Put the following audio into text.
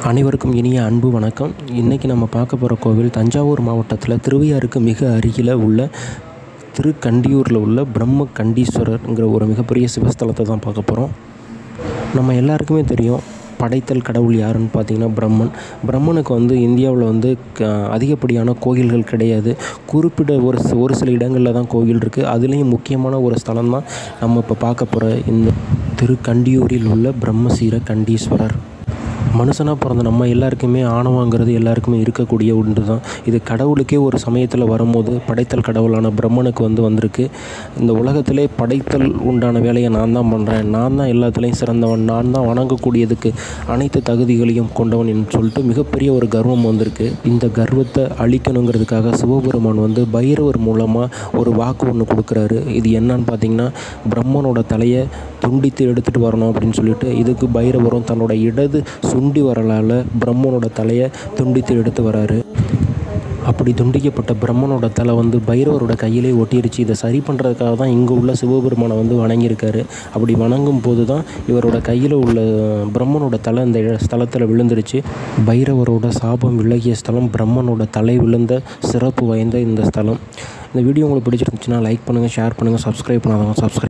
அனைவருக்கும் இனிய அன்பு வணக்கம் இன்றைக்கி நம்ம பார்க்க போகிற கோவில் தஞ்சாவூர் மாவட்டத்தில் திருவையாறுக்கு மிக அருகில் உள்ள திருக்கண்டியூரில் உள்ள பிரம்ம கண்டீஸ்வரர்ங்கிற ஒரு மிகப்பெரிய சிவஸ்தலத்தை தான் பார்க்க போகிறோம் நம்ம எல்லாருக்குமே தெரியும் படைத்தல் கடவுள் யாருன்னு பார்த்தீங்கன்னா பிரம்மன் பிரம்மனுக்கு வந்து இந்தியாவில் வந்து க அதிகப்படியான கோயில்கள் கிடையாது குறிப்பிட்ட ஒரு சி- ஒரு சில இடங்களில் தான் கோயில் இருக்குது அதுலேயும் முக்கியமான ஒரு ஸ்தலம் தான் நம்ம இப்போ பார்க்க போகிற இந்த திருக்கண்டியூரில் உள்ள பிரம்மசீர கண்டீஸ்வரர் மனுஷனாக பிறந்த நம்ம எல்லாருக்குமே ஆணவங்கிறது எல்லாருக்குமே இருக்கக்கூடிய ஒன்று தான் இது கடவுளுக்கே ஒரு சமயத்தில் வரும்போது படைத்தல் கடவுளான பிரம்மனுக்கு வந்து வந்திருக்கு இந்த உலகத்திலே படைத்தல் உண்டான வேலையை நான் தான் பண்ணுறேன் நான் தான் எல்லாத்துலேயும் சிறந்தவன் நான் தான் வணங்கக்கூடியதுக்கு அனைத்து தகுதிகளையும் கொண்டவன் என்று சொல்லிட்டு மிகப்பெரிய ஒரு கர்வம் வந்திருக்கு இந்த கர்வத்தை அழிக்கணுங்கிறதுக்காக சிவபெருமான் வந்து பைரவர் மூலமாக ஒரு வாக்கு ஒன்று கொடுக்குறாரு இது என்னன்னு பார்த்தீங்கன்னா பிரம்மனோட தலையை துண்டித்து எடுத்துகிட்டு வரணும் அப்படின்னு சொல்லிட்டு இதுக்கு பைரவரும் தன்னோட இடது சுண்டி வரலால் பிரம்மனோட தலையை துண்டித்து எடுத்து வராரு அப்படி துண்டிக்கப்பட்ட பிரம்மனோட தலை வந்து பைரவரோட கையிலே ஒட்டிருச்சு இதை சரி பண்ணுறதுக்காக தான் இங்கே உள்ள சிவபெருமானை வந்து வணங்கியிருக்காரு அப்படி வணங்கும் போது தான் இவரோட கையில் உள்ள பிரம்மனோட தலை இந்த இட- ஸ்தலத்தில் விழுந்துருச்சு பைரவரோட சாபம் விலகிய ஸ்தலம் பிரம்மனோட தலை விழுந்த சிறப்பு வாய்ந்த இந்த ஸ்தலம் இந்த வீடியோ உங்களுக்கு பிடிச்சிருந்துச்சுன்னா லைக் பண்ணுங்கள் ஷேர் பண்ணுங்கள் சப்ஸ்கிரைப் பண்ணாதவங்க சப்ஸ்கிரைப்